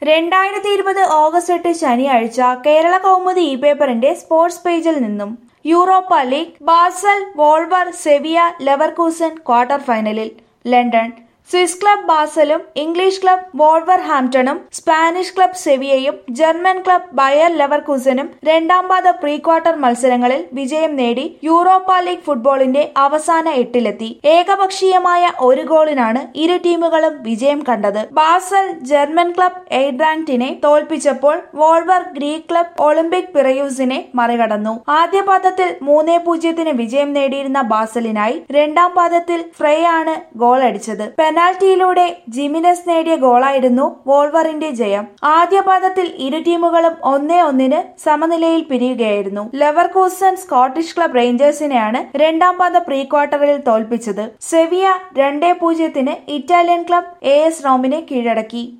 രണ്ടായിരത്തി ഇരുപത് ഓഗസ്റ്റ് എട്ട് ശനിയാഴ്ച കേരള കൗമുദി ഇ പേപ്പറിന്റെ സ്പോർട്സ് പേജിൽ നിന്നും Europa League Basel Wolves Sevilla Leverkusen quarter ഫൈനലിൽ ലണ്ടൻ സ്വിസ് ക്ലബ് ബാസലും ഇംഗ്ലീഷ് ക്ലബ് വോൾവർ ഹാംപ്ടണും സ്പാനിഷ് ക്ലബ് സെവിയയും ജർമ്മൻ ക്ലബ് ബയർ ലെവർകൂസനും രണ്ടാം പാദ പ്രീ ക്വാർട്ടർ മത്സരങ്ങളിൽ വിജയം നേടി യൂറോപ്പ ലീഗ് ഫുട്ബോളിന്റെ അവസാന എട്ടിലെത്തി ഏകപക്ഷീയമായ ഒരു ഗോളിനാണ് ഇരു ടീമുകളും വിജയം കണ്ടത് ബാസൽ ജർമ്മൻ ക്ലബ് എയ്ഡ്രാങ്റ്റിനെ തോൽപ്പിച്ചപ്പോൾ വോൾവർ ഗ്രീക്ക് ക്ലബ് ഒളിമ്പിക് പിറയൂസിനെ മറികടന്നു ആദ്യ പാദത്തിൽ മൂന്നേ പൂജ്യത്തിന് വിജയം നേടിയിരുന്ന ബാസലിനായി രണ്ടാം പാദത്തിൽ ഫ്രേ ആണ് ഗോൾ അടിച്ചത് പെനാൽറ്റിയിലൂടെ ജിമിനസ് നേടിയ ഗോളായിരുന്നു വോൾവറിന്റെ ജയം ആദ്യ പാദത്തിൽ ഇരു ടീമുകളും ഒന്നേ ഒന്നിന് സമനിലയിൽ പിരിയുകയായിരുന്നു ലെവർകൂസൻ സ്കോട്ടിഷ് ക്ലബ് റേഞ്ചേഴ്സിനെയാണ് രണ്ടാം പാദ പ്രീ ക്വാർട്ടറിൽ തോൽപ്പിച്ചത് സെവിയ രണ്ടേ പൂജ്യത്തിന് ഇറ്റാലിയൻ ക്ലബ് എ എസ് റോമിനെ കീഴടക്കി